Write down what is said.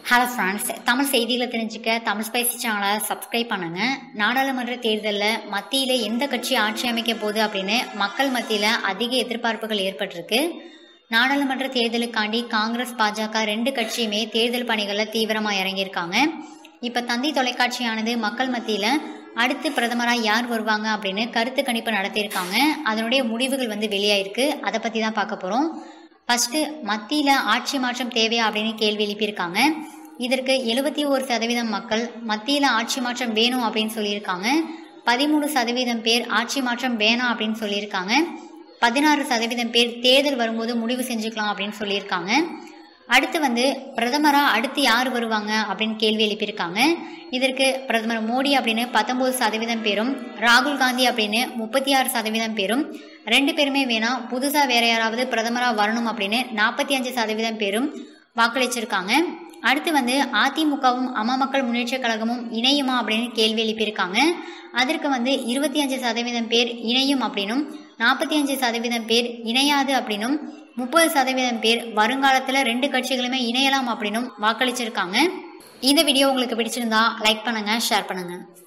hello friends Tamil செய்திகளை தெரிஞ்சுக்க Tamil spicy சேனலை சப்ஸ்கிரைப் பண்ணுங்க நாடாளுமன்ற தேர்தலில் மத்தியில் எந்த கட்சி ஆட்சி அமைக்க போகுது அப்படின்னு மக்கள் மத்தியில் அதிக எதிர்பார்ப்புகள் ஏற்பட்டிருக்கு நாடாளுமன்ற தேர்தலுக்காண்டி காங்கிரஸ் பாஜக ரெண்டு கட்சியுமே தேர்தல் பணிகளில் தீவிரமாக இறங்கியிருக்காங்க இப்போ தந்தி தொலைக்காட்சியானது மக்கள் மத்தியில் அடுத்து பிரதமராக யார் வருவாங்க அப்படின்னு கருத்து கணிப்பு நடத்தியிருக்காங்க அதனுடைய முடிவுகள் வந்து வெளியாயிருக்கு அதை பற்றி தான் பார்க்க போகிறோம் ஃபஸ்ட்டு மத்தியில் ஆட்சி மாற்றம் தேவையா அப்படின்னு கேள்வி எழுப்பியிருக்காங்க இதற்கு எழுபத்தி ஒரு சதவீதம் மக்கள் மத்தியில் ஆட்சி மாற்றம் வேணும் அப்படின்னு சொல்லியிருக்காங்க பதிமூணு சதவீதம் பேர் ஆட்சி மாற்றம் வேணாம் அப்படின்னு சொல்லியிருக்காங்க பதினாறு சதவீதம் பேர் தேர்தல் வரும்போது முடிவு செஞ்சுக்கலாம் அப்படின்னு சொல்லியிருக்காங்க அடுத்து வந்து பிரதமராக அடுத்து யார் வருவாங்க அப்படின்னு கேள்வி எழுப்பியிருக்காங்க இதற்கு பிரதமர் மோடி அப்படின்னு பத்தொம்போது சதவீதம் பேரும் ராகுல் காந்தி அப்படின்னு முப்பத்தி ஆறு சதவீதம் பேரும் ரெண்டு பேருமே வேணாம் புதுசாக வேற யாராவது பிரதமராக வரணும் அப்படின்னு நாற்பத்தி அஞ்சு சதவீதம் பேரும் வாக்களிச்சிருக்காங்க அடுத்து வந்து அதிமுகவும் அம்மா மக்கள் முன்னேற்ற கழகமும் இணையுமா அப்படின்னு கேள்வி எழுப்பியிருக்காங்க அதற்கு வந்து இருபத்தி அஞ்சு சதவீதம் பேர் இணையும் அப்படின்னும் நாற்பத்தி அஞ்சு சதவீதம் பேர் இணையாது அப்படின்னும் முப்பது சதவீதம் பேர் வருங்காலத்தில் ரெண்டு கட்சிகளுமே இணையலாம் அப்படின்னும் வாக்களிச்சிருக்காங்க இந்த வீடியோ உங்களுக்கு பிடிச்சிருந்தா லைக் பண்ணுங்க ஷேர் பண்ணுங்க